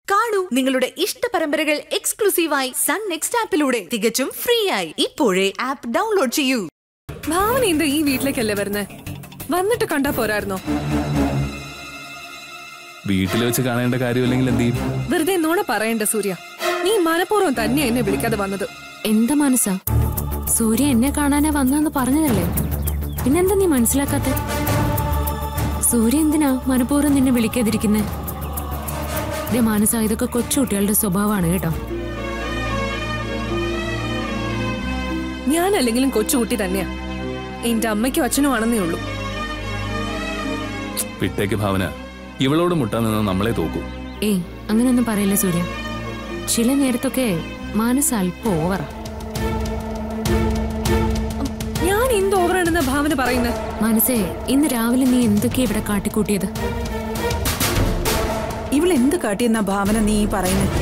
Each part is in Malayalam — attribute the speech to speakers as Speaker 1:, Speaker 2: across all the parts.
Speaker 1: കാണൂ നിങ്ങളുടെ ഇഷ്ട പരമ്പരകൾ എക്സ്ക്ലൂസീവായി സൺ നെക്സ്റ്റ് ആപ്പിലൂടെ തികച്ചും ഫ്രീ ആയി ഇപ്പോഴേ ആപ്പ് ഡൗൺലോഡ് ചെയ്യൂ
Speaker 2: ഭാവന എന്താ ഈ വീട്ടിലേക്കല്ലേ വരുന്നേ വന്നിട്ട് കണ്ടാ പോരായിരുന്നോ
Speaker 3: വീട്ടിൽ വെച്ച് കാണേണ്ട കാര്യമില്ലെങ്കിൽ എന്ത് ചെയ്യും
Speaker 2: വെറുതെ നോണ പറയണ്ട സൂര്യ നീ മനഃപൂർവ്വം തന്നെ എന്നെ വിളിക്കാതെ വന്നത്
Speaker 4: എന്താ മനസ്സാ സൂര്യ എന്നെ കാണാനാ വന്നെന്ന് പറഞ്ഞതല്ലേ പിന്നെന്താ നീ മനസ്സിലാക്കാത്ത സൂര്യ എന്തിനാ മനഃപൂർവ്വം നിന്നെ വിളിക്കാതിരിക്കുന്നേ ദേ മാനസ ഇതൊക്കെ കൊച്ചുകുട്ടികളുടെ സ്വഭാവമാണ് കേട്ടോ
Speaker 2: ഞാൻ അല്ലെങ്കിലും കൊച്ചുകുട്ടി തന്നെയാ എന്റെ അമ്മയ്ക്കും അച്ഛനും ആണെന്നേ ഉള്ളൂ
Speaker 3: വിട്ടേക്ക് ഭാവന ഇവളോട് മുട്ടാൻ നിന്ന് നമ്മളെ തോക്കൂ
Speaker 4: ഏയ് അങ്ങനെയൊന്നും പറയില്ല സൂര്യ ചില നേരത്തൊക്കെ മാനസ അല്പം ഓവറാ
Speaker 2: ഞാൻ എന്ത് ഓവറാണെന്ന ഭാവന പറയുന്നത്
Speaker 4: മനസ്സേ ഇന്ന് രാവിലെ നീ എന്തൊക്കെയാ ഇവിടെ കാട്ടിക്കൂട്ടിയത്
Speaker 5: ഇവൾ എന്ത് കാട്ടിയെന്ന ഭാവന നീ ഈ പറയുന്നത്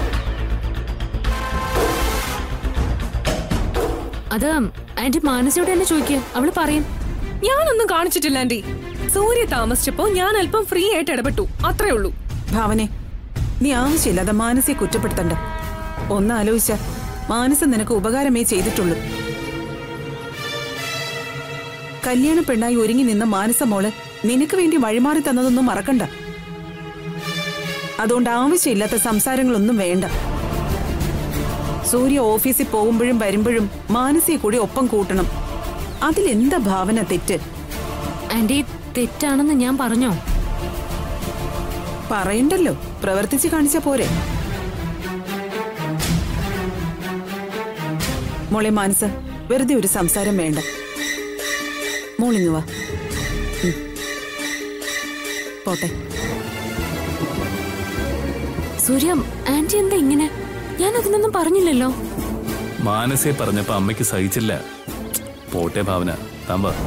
Speaker 4: അത് ആന്റി മാനസയോട് തന്നെ ചോദിക്കുക അവള് പറയും
Speaker 2: ഞാനൊന്നും കാണിച്ചിട്ടില്ല ആന്റി സൂര്യ താമസിച്ചപ്പോ ഞാൻ അല്പം ഫ്രീ ആയിട്ട് ഇടപെട്ടു അത്രേ ഉള്ളൂ
Speaker 5: ഭാവനെ നീ ആവശ്യമില്ലാതെ മാനസയെ കുറ്റപ്പെടുത്തണ്ട ഒന്ന് ആലോചിച്ച മാനസ നിനക്ക് ഉപകാരമേ ചെയ്തിട്ടുള്ളൂ കല്യാണ പെണ്ണായി ഒരുങ്ങി നിന്ന മാനസ മോള് നിനക്ക് വേണ്ടി വഴിമാറി തന്നതൊന്നും മറക്കണ്ട അതുകൊണ്ട് ആവശ്യമില്ലാത്ത സംസാരങ്ങളൊന്നും വേണ്ട സൂര്യ ഓഫീസിൽ പോകുമ്പോഴും വരുമ്പോഴും മാനസയെ കൂടി ഒപ്പം കൂട്ടണം അതിലെന്താ ഭാവന തെറ്റ്
Speaker 4: ആന്റി തെറ്റാണെന്ന് ഞാൻ പറഞ്ഞോ
Speaker 5: പറയണ്ടല്ലോ പ്രവർത്തിച്ച് കാണിച്ച പോരെ മോളെ മാനസ വെറുതെ ഒരു സംസാരം വേണ്ട മോളിങ്ങ് വാ ഉം. പോട്ടെ
Speaker 4: സൂര്യ ആന്റി എന്താ ഇങ്ങനെ ഞാൻ അതിനൊന്നും പറഞ്ഞില്ലല്ലോ
Speaker 3: മാനസെ പറഞ്ഞപ്പോ അമ്മയ്ക്ക് സഹിച്ചില്ല പോട്ടെ ഭാവന താൻ വാ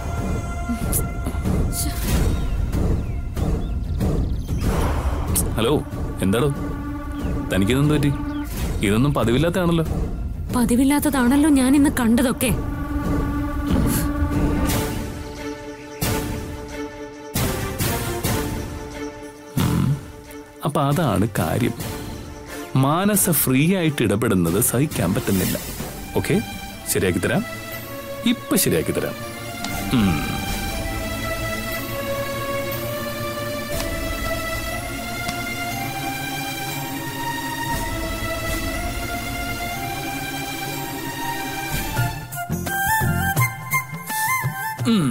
Speaker 3: ഹലോ എന്താടോ തനിക്കിതെന്ത് പറ്റി ഇതൊന്നും പതിവില്ലാത്തതാണല്ലോ
Speaker 4: പതിവില്ലാത്തതാണല്ലോ ഞാൻ ഇന്ന് കണ്ടതൊക്കെ
Speaker 3: അപ്പൊ അതാണ് കാര്യം മാനസ ഫ്രീ ആയിട്ട് ഇടപെടുന്നത് സഹിക്കാൻ പറ്റുന്നില്ല ഓക്കെ ശരിയാക്കി തരാം ഇപ്പൊ ശരിയാക്കി തരാം ഉം. ഉം.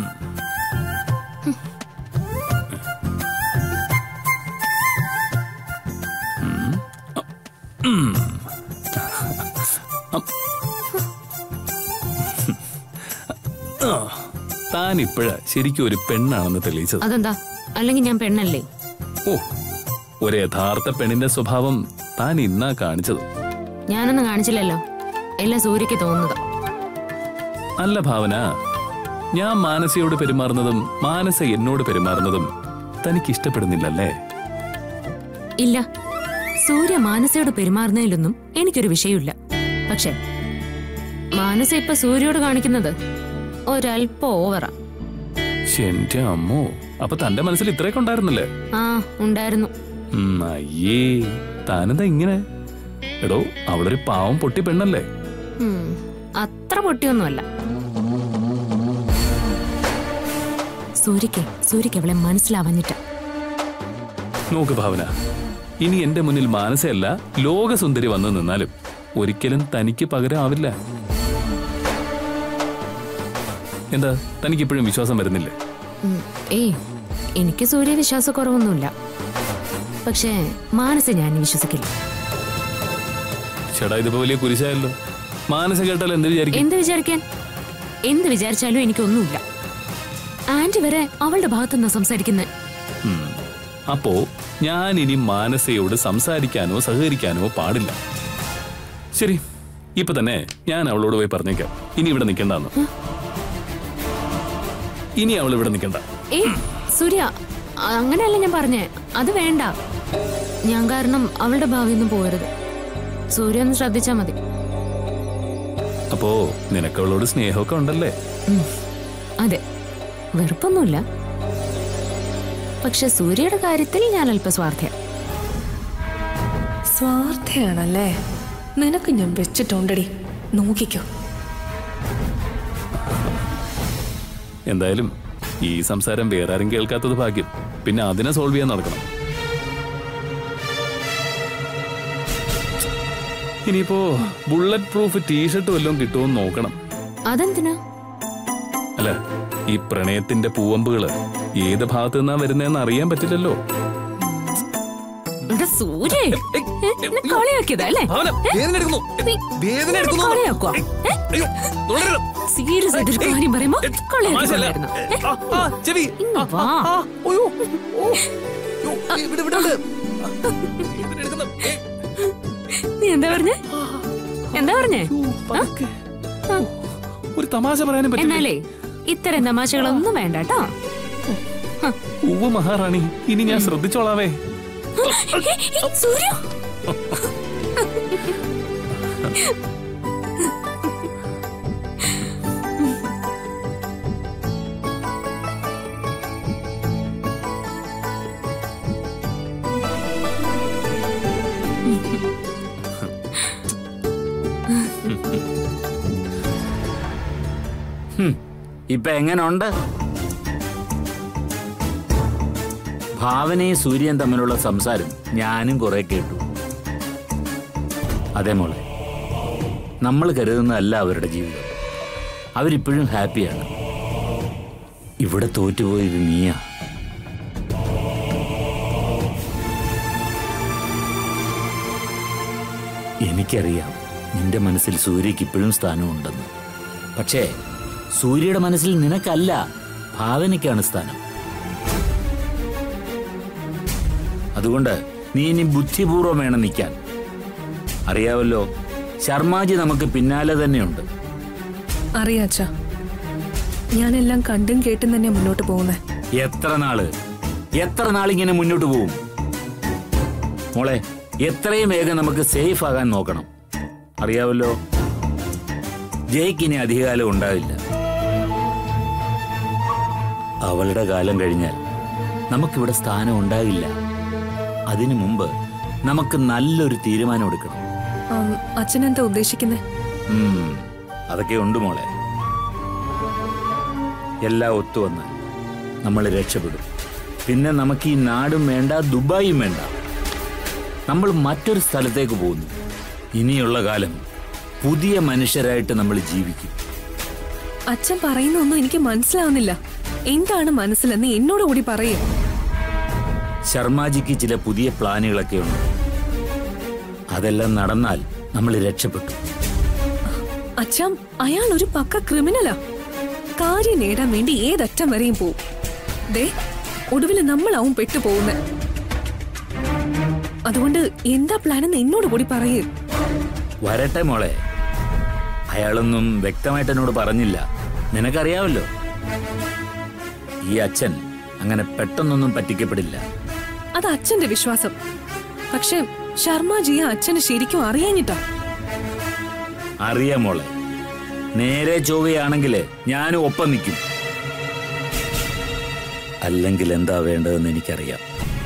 Speaker 3: ആ, താൻ ഇപ്പോഴാ ശരിക്കും ഒരു പെണ്ണാണെന്ന് തെളിയിച്ചത്
Speaker 4: അതെന്താ അല്ലെങ്കിൽ ഞാൻ പെണ്ണല്ലേ
Speaker 3: ഓ ഒരു യഥാർത്ഥ പെണ്ണിന്റെ സ്വഭാവം താൻ ഇന്നാ കാണിച്ചത്
Speaker 4: ഞാനൊന്നും കാണിച്ചില്ലല്ലോ എല്ലാം സൂര്യക്ക് തോന്നുന്നത്
Speaker 3: അല്ല ഭാവന ഞാൻ മാനസയോട് പെരുമാറുന്നതും മാനസ എന്നോട് പെരുമാറുന്നതും തനിക്ക് ഇഷ്ടപ്പെടുന്നില്ലല്ലേ
Speaker 4: ഇല്ല സൂര്യ മാനസയോട് പെരുമാറുന്നതിലൊന്നും എനിക്കൊരു വിഷയമില്ല പക്ഷെ മാനസ ഇപ്പൊ സൂര്യയോട് കാണിക്കുന്നത് ഒരല്പം ഓവറാ
Speaker 3: ശ്ശെ, എന്റെ അമ്മോ അപ്പൊ തന്റെ മനസ്സിൽ ഇത്രയൊക്കെ ഉണ്ടായിരുന്നല്ലേ
Speaker 4: ആ ഉണ്ടായിരുന്നു
Speaker 3: ഉം, അയ്യേ താനെന്താ ഇങ്ങനെ എടോ അവളൊരു പാവം പൊട്ടി പെണ്ണല്ലേ
Speaker 4: ഉം, അത്ര പൊട്ടിയൊന്നുമല്ല സൂര്യക്ക് സൂര്യക്ക് അവളെ മനസ്സിലാവാഞ്ഞിട്ട
Speaker 3: നോക്ക് ഭാവന ഇനി എന്റെ മുന്നിൽ മാനസയല്ല ലോകസുന്ദരി വന്നു നിന്നാലും ഒരിക്കലും തനിക്ക് പകരം ആവില്ല എന്താ തനിക്ക് ഇപ്പോഴും വിശ്വാസം വരുന്നില്ലേ
Speaker 4: ഏയ് എനിക്ക് സൂര്യ വിശ്വാസക്കുറവൊന്നുമില്ല പക്ഷേ മാനസ ഞാൻ വിശ്വസിക്കില്ല
Speaker 3: ചേട്ടാ ഇതിപ്പോ വലിയ കുരിശായല്ലോ മാനസ കേട്ടാൽ എന്ത് വിചാരിക്കും
Speaker 4: എന്ത് വിചാരിക്കാൻ എന്ത് വിചാരിച്ചാലും എനിക്കൊന്നുമില്ല ആന്റി വരെ അവളുടെ ഭാഗത്തുനിന്ന് സംസാരിക്കുന്നത്
Speaker 3: ഉം. അപ്പോ ഞാൻ ഇനി മാനസയോട് സംസാരിക്കാനോ സഹകരിക്കാനോ പാടില്ല ശരി ഇപ്പൊ തന്നെ ഞാൻ അവളോട് പോയി പറഞ്ഞേക്കാം ഇനി ഇവിടെ നിൽക്കണ്ടെന്ന് ഇനി അവൾ ഇവിടെ നിൽക്കണ്ട
Speaker 4: ഏയ് സൂര്യ അങ്ങനെയല്ല ഞാൻ പറഞ്ഞേ അത് വേണ്ട ഞാൻ കാരണം അവളുടെ ഭാവിയൊന്നും പോകരുത് സൂര്യ ഒന്ന് ശ്രദ്ധിച്ചാ മതി
Speaker 3: അപ്പോ നിനക്ക് അവളോട് സ്നേഹമൊക്കെ ഉണ്ടല്ലേ
Speaker 4: ഉം. അതെ വെറുപ്പൊന്നുമില്ല പക്ഷെ സൂര്യയുടെ കാര്യത്തിൽ ഞാൻ അല്പ സ്വാർത്ഥ
Speaker 2: സ്വാർത്ഥയാണല്ലേ നിനക്ക് ഞാൻ വെച്ചിട്ടുണ്ടടി നോക്കിക്കോ
Speaker 3: എന്തായാലും ഈ സംസാരം വേറെ ആരും കേൾക്കാത്തത് ഭാഗ്യം പിന്നെ അതിനെ സോൾവ് ചെയ്യാൻ നടക്കണം ഇനിയിപ്പോ ബുള്ളറ്റ് പ്രൂഫ് ടീഷർട്ട് വല്ലതും കിട്ടുമോ നോക്കണം
Speaker 4: അതെന്തിനാ
Speaker 3: അല്ല ഈ പ്രണയത്തിന്റെ പൂവമ്പുകള് ഏത് ഭാഗത്തു നിന്നാ വരുന്നതെന്ന് അറിയാൻ പറ്റില്ലല്ലോ
Speaker 4: എടാ സൂര്യ കളിയാക്കിയതാ അല്ലേ കളിയാക്കുവാ സീരിയസ് ആയിട്ടൊരു കാര്യം പറയുമ്പോ കളിയാക്കിക്കൊണ്ടായിരുന്നു ഇങ്ങ് വാ നീ എന്താ പറഞ്ഞേ എന്താ പറഞ്ഞേ
Speaker 3: ഒരു തമാശ പറയാനും പറ്റില്ല
Speaker 4: എന്നാലേ ഇത്തരം തമാശകളൊന്നും വേണ്ട കേട്ടോ
Speaker 3: ഉവ്വ് മഹാറാണി ഇനി ഞാൻ ശ്രദ്ധിച്ചോളാവേ
Speaker 4: സൂര്യ
Speaker 6: ഇപ്പൊ എങ്ങനുണ്ട് ഭാവനയും സൂര്യൻ തമ്മിലുള്ള സംസാരം ഞാനും കുറെ കേട്ടു അതെ മോളെ നമ്മൾ കരുതുന്നതല്ല അവരുടെ ജീവിതം അവരിപ്പോഴും ഹാപ്പിയാണ് ഇവിടെ തോറ്റുപോയത് നീയാ എനിക്കറിയാം നിന്റെ മനസ്സിൽ സൂര്യക്ക് ഇപ്പോഴും സ്ഥാനമുണ്ടെന്ന് പക്ഷേ സൂര്യയുടെ മനസ്സിൽ നിനക്കല്ല ഭാവനയ്ക്കാണ് സ്ഥാനം അതുകൊണ്ട് നീ ഇനി ബുദ്ധിപൂർവം വേണം നിൽക്കാൻ അറിയാവല്ലോ ശർമാജി നമുക്ക് പിന്നാലെ തന്നെയുണ്ട്
Speaker 2: അറിയാച്ച ഞാനെല്ലാം കണ്ടും കേട്ടും തന്നെ മുന്നോട്ട് പോകുന്നത്
Speaker 6: എത്ര നാള് എത്ര നാളിങ്ങനെ മുന്നോട്ട് പോവും മോളെ എത്രയും വേഗം നമുക്ക് സേഫ് ആകാൻ നോക്കണം അറിയാവല്ലോ ജയ്ക്ക് ഇനി അധികകാലം ഉണ്ടാവില്ല അവളുടെ കാലം കഴിഞ്ഞാൽ നമുക്കിവിടെ സ്ഥാനം ഉണ്ടാകില്ല അതിനു മുമ്പ് നമുക്ക് നല്ലൊരു തീരുമാനം എടുക്കണം
Speaker 2: അച്ഛനെന്താ ഉദ്ദേശിക്കുന്നത്
Speaker 6: ഉം, അതൊക്കെ ഉണ്ട് മോളെ എല്ലാം ഒത്തുവന്ന് നമ്മൾ രക്ഷപ്പെടും പിന്നെ നമുക്ക് ഈ നാടും വേണ്ട ദുബായും വേണ്ട നമ്മൾ മറ്റൊരു സ്ഥലത്തേക്ക് പോകുന്നു ഇനിയുള്ള കാലം പുതിയ മനുഷ്യരായിട്ട് നമ്മൾ ജീവിക്കും
Speaker 2: അച്ഛൻ പറയുന്നൊന്നും എനിക്ക് മനസ്സിലാവുന്നില്ല എന്താണ് മനസ്സിലെന്ന് എന്നോട് കൂടി പറയേ
Speaker 6: ശർമാജിക്ക് ചില പുതിയ പ്ലാനുകളൊക്കെ ഉണ്ട് അതെല്ലാം നടന്നാൽ നമ്മൾ രക്ഷപ്പെട്ടു
Speaker 2: അച്ഛാ അയാൾ ഒരു പക്ക ക്രിമിനലാ കാര്യം നേടാൻ വേണ്ടി ഏതറ്റം വരെയും പോവും ദേ ഒടുവിൽ നമ്മളാവും പെട്ടുപോകുന്നത് അതുകൊണ്ട് എന്താ പ്ലാൻ എന്ന് എന്നോട് കൂടി പറയേ
Speaker 6: വരട്ടെ മോളെ അയാളൊന്നും വ്യക്തമായിട്ട് എന്നോട് പറഞ്ഞില്ല നിനക്കറിയാവല്ലോ ഈ അച്ഛൻ അങ്ങനെ പെട്ടെന്നൊന്നും പറ്റിക്കപ്പെടില്ല
Speaker 2: അത് അച്ഛന്റെ വിശ്വാസം പക്ഷെ ശർമാജിയെ അച്ഛന് ശരിക്കും അറിയാഞ്ഞിട്ടാ
Speaker 6: അറിയാം മോളെ നേരെ ചൊവ്വയാണെങ്കിൽ ഞാനും ഒപ്പം നിൽക്കും അല്ലെങ്കിൽ എന്താ വേണ്ടതെന്ന് എനിക്കറിയാം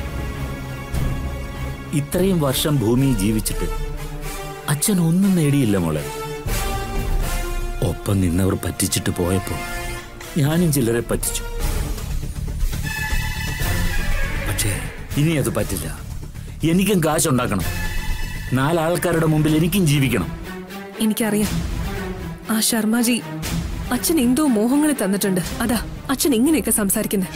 Speaker 6: ഇത്രയും വർഷം ഭൂമിയിൽ ജീവിച്ചിട്ട് അച്ഛൻ ഒന്നും നേടിയില്ല മോളെ ഒപ്പം നിന്നവർ പറ്റിച്ചിട്ട് പോയപ്പോ ഞാനും ചിലരെ പറ്റിച്ചു പക്ഷേ ഇനി അത് പറ്റില്ല എനിക്കും കാശുണ്ടാക്കണം നാലാൾക്കാരുടെ മുമ്പിൽ എനിക്കും ജീവിക്കണം
Speaker 2: എനിക്കറിയാം ആ ശർമാജി അച്ഛൻ എന്തോ മോഹങ്ങൾ തന്നിട്ടുണ്ട് അതാ അച്ഛൻ ഇങ്ങനെയൊക്കെ സംസാരിക്കുന്നത്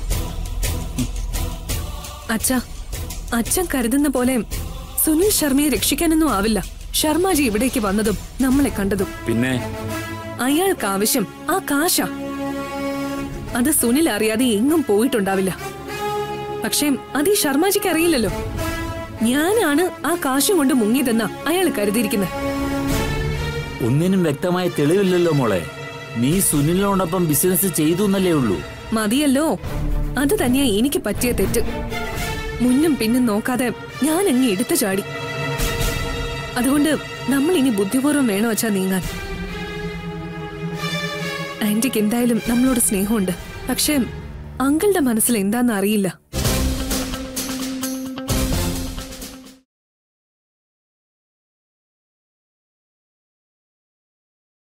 Speaker 2: അച്ഛ അച്ഛൻ കരുതുന്ന പോലെ സുനിൽ ശർമ്മയെ രക്ഷിക്കാനൊന്നും ആവില്ല ശർമാജി ഇവിടേക്ക് വന്നതും നമ്മളെ കണ്ടതും
Speaker 6: പിന്നെ
Speaker 2: അയാൾക്ക് ആവശ്യം ആ കാശ അത് സുനിൽ അറിയാതെ എങ്ങും പോയിട്ടുണ്ടാവില്ല പക്ഷേ അത് ഈ ശർമാജിക്ക് അറിയില്ലല്ലോ ഞാനാണ് ആ കാശും കൊണ്ട് മുങ്ങിയതെന്ന അയാൾ കരുതിയിരിക്കുന്നത്
Speaker 6: ഒന്നിനും വ്യക്തമായ തെളിവില്ലല്ലോ മോളെ നീ സുനിലിനോടൊപ്പം ബിസിനസ് ചെയ്തു എന്നല്ലേ ഉള്ളൂ
Speaker 2: മതിയല്ലോ അത് തന്നെയാ എനിക്ക് പറ്റിയ തെറ്റ് മുന്നും പിന്നും നോക്കാതെ ഞാൻ അങ്ങ് എടുത്തു ചാടി അതുകൊണ്ട് നമ്മൾ ഇനി ബുദ്ധിപൂർവ്വം വേണോ വെച്ചാ നീങ്ങാൻ ആന്റിക്ക് എന്തായാലും നമ്മളോട് സ്നേഹമുണ്ട് പക്ഷേ അങ്കിളുടെ മനസ്സിൽ എന്താന്ന് അറിയില്ല